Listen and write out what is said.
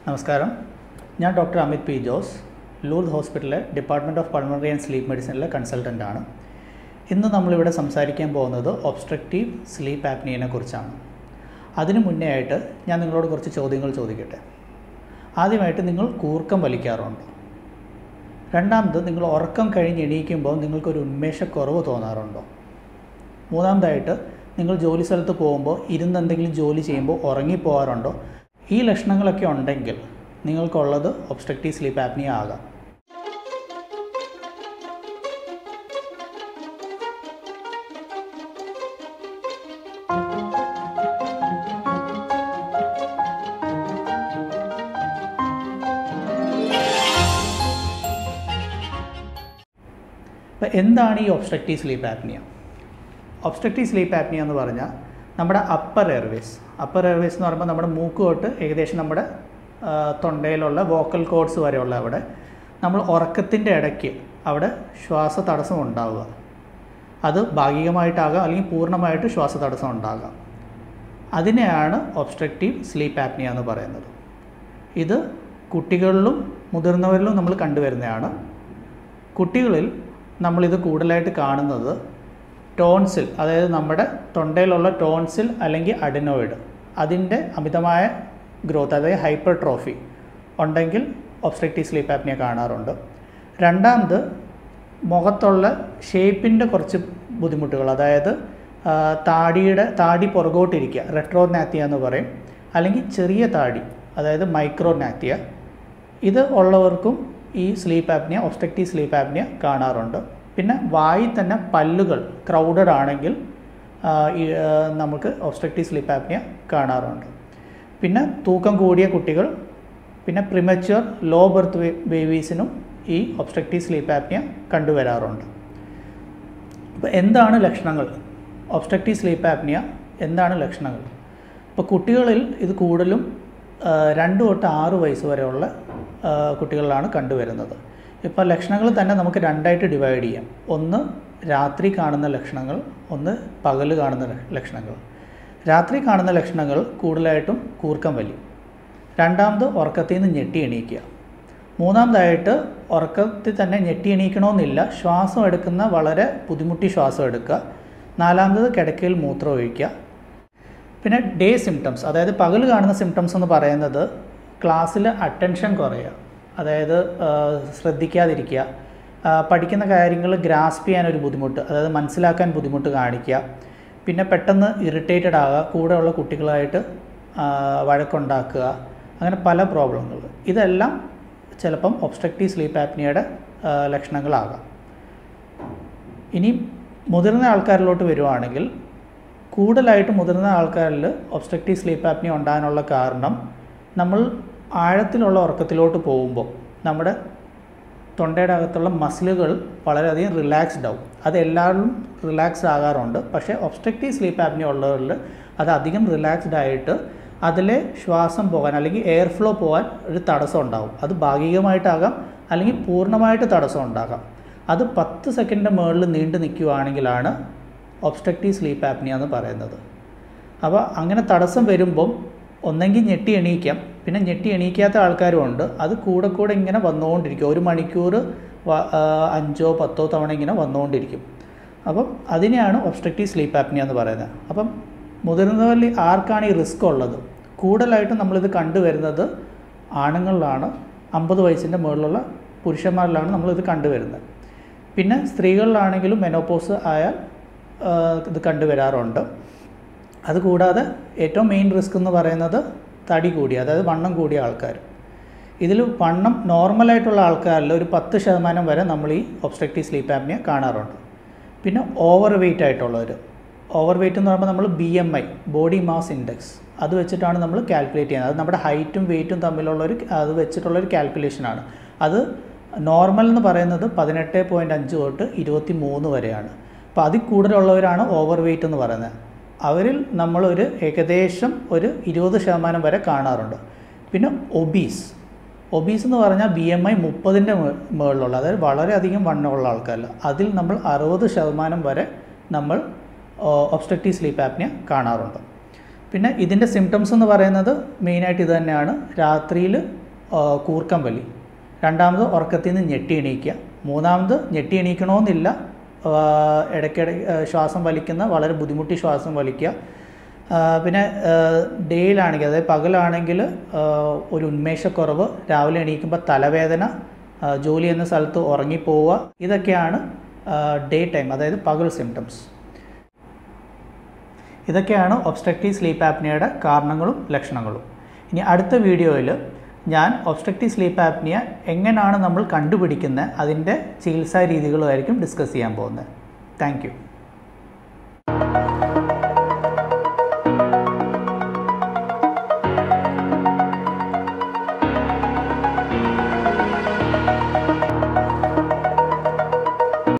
നമസ്കാരം ഞാൻ doctor Amit P Jose Lourdes ഹോസ്പിറ്റലിലെ department of pulmonary and sleep മെഡിസിനിലെ കൺസൾട്ടൻ്റ് ആണ് ഇന്ന് നമ്മളിവിടെ സംസാരിക്കാൻ പോകുന്നത് ഒബ്സ്ട്രക്റ്റീവ് സ്ലീപ്പ് ആപ്നിയനെ കുറിച്ചാണ് അതിനു മുന്നേ ആയിട്ട് ഞാൻ നിങ്ങളോട് കുറച്ച് ചോദ്യങ്ങൾ ചോദിക്കട്ടെ ആദ്യമായിട്ട് നിങ്ങൾ കൂർക്കം വലിക്കാറുണ്ടോ രണ്ടാമത് നിങ്ങൾ ഉറക്കം കഴിഞ്ഞ് എണീക്കുമ്പോൾ നിങ്ങൾക്കൊരു ഉന്മേഷക്കുറവ് തോന്നാറുണ്ടോ മൂന്നാമതായിട്ട് നിങ്ങൾ ജോലി സ്ഥലത്ത് പോകുമ്പോൾ ഇരുന്ന് എന്തെങ്കിലും ജോലി ചെയ്യുമ്പോൾ ഉറങ്ങിപ്പോകാറുണ്ടോ ഈ ലക്ഷണങ്ങളൊക്കെ ഉണ്ടെങ്കിൽ നിങ്ങൾക്കുള്ളത് ഒബ്സ്ട്രക്റ്റീവ് സ്ലീപ്പ് ആപ്നിയ ആകാം അപ്പോൾ എന്താണ് ഈ obstructive sleep apnoea obstructive sleep apnoea എന്ന് പറഞ്ഞാൽ നമ്മുടെ അപ്പർ എയർവേസ് അപ്പർ എയർവേസ് എന്ന് പറയുമ്പോൾ നമ്മുടെ മൂക്ക് തൊട്ട് ഏകദേശം നമ്മുടെ ആ, തൊണ്ടയിലുള്ള വോക്കൽ കോഡ്സ് വരെയുള്ള അവിടെ നമ്മൾ ഉറക്കത്തിൻ്റെ ഇടയ്ക്ക് അവിടെ ശ്വാസ തടസ്സം ഉണ്ടാവുക അത് ഭാഗികമായിട്ടാകാം അല്ലെങ്കിൽ പൂർണ്ണമായിട്ട് ശ്വാസ തടസ്സം ഉണ്ടാകാം അതിനെയാണ് ഒബ്സ്ട്രക്റ്റീവ് സ്ലീപ്പ് ആപ്നിയ എന്ന് പറയുന്നത് ഇത് കുട്ടികളിലും മുതിർന്നവരിലും നമ്മൾ കണ്ടുവരുന്നതാണ് കുട്ടികളിൽ നമ്മളിത് കൂടുതലായിട്ട് കാണുന്നത് ടോൺസിൽ അതായത് നമ്മുടെ തൊണ്ടയിലുള്ള ടോൺസിൽ അല്ലെങ്കിൽ അഡിനോയിഡ് അതിൻ്റെ അമിതമായ ഗ്രോത്ത് അതായത് ഹൈപ്പർ ട്രോഫി ഉണ്ടെങ്കിൽ ഒബ്സ്ട്രക്റ്റീവ് സ്ലീപ്പ് ആപ്നിയ കാണാറുണ്ട് രണ്ടാമത് മുഖത്തുള്ള ഷേപ്പിൻ്റെ കുറച്ച് ബുദ്ധിമുട്ടുകൾ അതായത് ആ, താടിയുടെ താടി പുറകോട്ടിരിക്കുക റെട്രോനാത്തിയ എന്ന് പറയും അല്ലെങ്കിൽ ചെറിയ താടി അതായത് മൈക്രോനാത്തിയ ഇത് ഉള്ളവർക്കും ഈ sleep apnoea obstructive sleep apnoea കാണാറുണ്ട് പിന്നെ വായിൽ തന്നെ പല്ലുകൾ ക്രൗഡഡ് ആണെങ്കിൽ ആ, ഈ, ആ, നമുക്ക് ഒബ്സ്ട്രക്റ്റീവ് സ്ലീപ്പ് ആപ്നിയ കാണാറുണ്ട് പിന്നെ തൂക്കം കൂടിയ കുട്ടികൾ പിന്നെ പ്രിമച്വർ ലോ ബർത്ത് ബേബീസിനും ഈ ഒബ്സ്ട്രക്റ്റീവ് സ്ലീപ്പ് ആപ്നിയ കണ്ടുവരാറുണ്ട് അപ്പോൾ എന്താണ് ലക്ഷണങ്ങൾ ഒബ്സ്ട്രക്റ്റീവ് സ്ലീപ്പ് ആപ്നിയ എന്താണ് ലക്ഷണങ്ങൾ ഇപ്പോൾ കുട്ടികളിൽ ഇത് കൂടുതലും ആ, രണ്ട് തൊട്ട് ആറ് വയസ്സ് വരെയുള്ള ആ, കുട്ടികളിലാണ് കണ്ടുവരുന്നത് ഇപ്പോൾ ലക്ഷണങ്ങൾ തന്നെ നമുക്ക് രണ്ടായിട്ട് ഡിവൈഡ് ചെയ്യാം ഒന്ന് രാത്രി കാണുന്ന ലക്ഷണങ്ങൾ ഒന്ന് പകൽ കാണുന്ന ല- ലക്ഷണങ്ങൾ രാത്രി കാണുന്ന ലക്ഷണങ്ങൾ കൂടുതലായിട്ടും കൂർക്കം വലി രണ്ടാമത് ഉറക്കത്തിൽ നിന്ന് ഞെട്ടി എണീക്കുക മൂന്നാമതായിട്ട് ഉറക്കത്തിൽ തന്നെ ഞെട്ടി എണീക്കണമെന്നില്ല ശ്വാസം എടുക്കുന്ന വളരെ ബുദ്ധിമുട്ടി ശ്വാസം എടുക്കുക നാലാമത് കിടക്കയിൽ മൂത്രം ഒഴിക്കുക പിന്നെ ഡേ സിംറ്റംസ് അതായത് പകൽ കാണുന്ന സിംറ്റംസ് എന്ന് പറയുന്നത് ക്ലാസ്സിൽ അറ്റൻഷൻ കുറയുക അതായത് ആ, ശ്രദ്ധിക്കാതിരിക്കുക ആ, പഠിക്കുന്ന കാര്യങ്ങൾ ഗ്രാസ്പ് ചെയ്യാൻ ഒരു ബുദ്ധിമുട്ട് അതായത് മനസ്സിലാക്കാൻ ബുദ്ധിമുട്ട് കാണിക്കുക പിന്നെ പെട്ടെന്ന് ഇറിറ്റേറ്റഡ് ആകുക കൂടെയുള്ള കുട്ടികളായിട്ട് ആ, വഴക്കുണ്ടാക്കുക അങ്ങനെ പല പ്രോബ്ലങ്ങൾ ഇതെല്ലാം ചിലപ്പം ഒബ്സ്ട്രക്റ്റീവ് സ്ലീപ്പ് ആപ്നിയയുടെ ആ, ലക്ഷണങ്ങളാകാം ഇനി മുതിർന്ന ആൾക്കാരിലോട്ട് വരുവാണെങ്കിൽ കൂടുതലായിട്ട് മുതിർന്ന ആൾക്കാരിൽ ഒബ്സ്ട്രക്റ്റീവ് സ്ലീപ്പ് ആപ്നിയ ഉണ്ടാകാനുള്ള കാരണം നമ്മൾ ആഴത്തിലുള്ള ഉറക്കത്തിലോട്ട് പോകുമ്പോൾ നമ്മുടെ തൊണ്ടയുടെ അകത്തുള്ള മസിലുകൾ വളരെയധികം റിലാക്സ്ഡ് ആവും അത് എല്ലാവരിലും റിലാക്സ് ആകാറുണ്ട് പക്ഷേ ഒബ്സ്ട്രക്റ്റീവ് സ്ലീപ്പ് ആപ്നിയ ഉള്ളവരിൽ അത് അധികം റിലാക്സ്ഡ് ആയിട്ട് അതിലെ ശ്വാസം പോകാൻ അല്ലെങ്കിൽ എയർ ഫ്ലോ പോകാൻ ഒരു തടസ്സം ഉണ്ടാവും അത് ഭാഗികമായിട്ടാകാം അല്ലെങ്കിൽ പൂർണ്ണമായിട്ട് തടസ്സം ഉണ്ടാകാം അത് പത്ത് സെക്കൻഡ് മുകളിൽ നീണ്ടു നിൽക്കുകയാണെങ്കിലാണ് ഒബ്സ്ട്രക്റ്റീവ് സ്ലീപ്പ് ആപ്നിയ എന്ന് പറയുന്നത് അപ്പോൾ അങ്ങനെ തടസ്സം വരുമ്പം ഒന്നെങ്കിൽ ഞെട്ടി എണീക്കാം പിന്നെ ഞെട്ടി എണീക്കാത്ത ആൾക്കാരും ഉണ്ട് അത് കൂടെ കൂടെ ഇങ്ങനെ വന്നുകൊണ്ടിരിക്കും ഒരു മണിക്കൂർ വ- ആ, അഞ്ചോ പത്തോ തവണ ഇങ്ങനെ വന്നുകൊണ്ടിരിക്കും അപ്പം അതിനെയാണ് ഒബ്സ്ട്രക്റ്റീവ് സ്ലീപ്പ് ആപ്നിയ എന്ന് പറയുന്നത് അപ്പം മുതിർന്നവരിൽ ആർക്കാണ് ഈ റിസ്ക് ഉള്ളത് കൂടുതലായിട്ടും നമ്മളിത് കണ്ടുവരുന്നത് ആണുങ്ങളിലാണ് അമ്പത് വയസ്സിൻ്റെ മുകളിലുള്ള പുരുഷന്മാരിലാണ് നമ്മളിത് കണ്ടുവരുന്നത് പിന്നെ സ്ത്രീകളിലാണെങ്കിലും മെനോപോസ് ആയാൽ ആ, ഇത് കണ്ടുവരാറുണ്ട് അതുകൂടാതെ ഏറ്റവും മെയിൻ റിസ്ക് എന്ന് പറയുന്നത് തടി കൂടിയ അതായത് വണ്ണം കൂടിയ ആൾക്കാർ ഇതിൽ വണ്ണം നോർമലായിട്ടുള്ള ആൾക്കാരിൽ ഒരു പത്ത് ശതമാനം വരെ നമ്മൾ ഈ ഒബ്സ്ട്രക്റ്റീവ് സ്ലീപ്പ് ആപ്നിയ കാണാറുണ്ട് പിന്നെ ഓവർ വെയിറ്റ് ആയിട്ടുള്ളവർ ഓവർ വെയിറ്റ് എന്ന് പറയുമ്പോൾ നമ്മൾ B M I body mass index അത് വെച്ചിട്ടാണ് നമ്മൾ കാൽക്കുലേറ്റ് ചെയ്യുന്നത് അത് നമ്മുടെ ഹൈറ്റും വെയിറ്റും തമ്മിലുള്ള ഒരു അത് വെച്ചിട്ടുള്ളൊരു കാൽക്കുലേഷനാണ് അത് നോർമൽ എന്ന് പറയുന്നത് പതിനെട്ട് പോയിൻറ്റ് അഞ്ച് തൊട്ട് ഇരുപത്തി മൂന്ന് വരെയാണ് അപ്പോൾ അതിൽ കൂടുതലുള്ളവരാണ് ഓവർ വെയിറ്റ് എന്ന് പറയുന്നത് അവരിൽ നമ്മളൊരു ഏകദേശം ഒരു ഇരുപത് ശതമാനം വരെ കാണാറുണ്ട് പിന്നെ ഒബീസ് ഒബീസ് എന്ന് പറഞ്ഞാൽ ബി എം ഐ മുപ്പതിൻ്റെ മുകളിലുള്ള അതായത് വളരെയധികം വണ്ണമുള്ള ആൾക്കാരിൽ അതിൽ നമ്മൾ അറുപത് ശതമാനം വരെ നമ്മൾ ഒബ്സ്ട്രക്റ്റീവ് സ്ലീപ്പ് ആപ്നിയ കാണാറുണ്ട് പിന്നെ ഇതിൻ്റെ സിംറ്റംസ് എന്ന് പറയുന്നത് മെയിനായിട്ട് ഇത് തന്നെയാണ് രാത്രിയിൽ കൂർക്കം വലി രണ്ടാമത് ഉറക്കത്തിൽ നിന്ന് ഞെട്ടി എണീക്കുക മൂന്നാമത് ഞെട്ടി എണീക്കണമെന്നില്ല ഇടയ്ക്കിടെ ശ്വാസം വലിക്കുന്ന വളരെ ബുദ്ധിമുട്ടി ശ്വാസം വലിക്കുക ആ, പിന്നെ ഡേയിലാണെങ്കിൽ അതായത് പകലാണെങ്കിൽ ആ, ഒരു ഉന്മേഷക്കുറവ് രാവിലെ എണീക്കുമ്പോൾ തലവേദന ആ, ജോലി ചെയ്യുന്ന സ്ഥലത്ത് ഉറങ്ങിപ്പോവുക ഇതൊക്കെയാണ് ഡേ ടൈം അതായത് പകൽ സിംറ്റംസ് ഇതൊക്കെയാണ് ഒബ്സ്ട്രക്റ്റീവ് സ്ലീപ്പ് ആപ്നിയയുടെ കാരണങ്ങളും ലക്ഷണങ്ങളും ഇനി അടുത്ത വീഡിയോയിൽ ഞാൻ ഒബ്സ്ട്രക്റ്റീവ് സ്ലീപ്പ് ആപ്നിയ എങ്ങനെയാണ് നമ്മൾ കണ്ടുപിടിക്കുന്നത് അതിൻ്റെ ചികിത്സാ രീതികളുമായിരിക്കും ഡിസ്കസ് ചെയ്യാൻ പോകുന്നത് താങ്ക് യു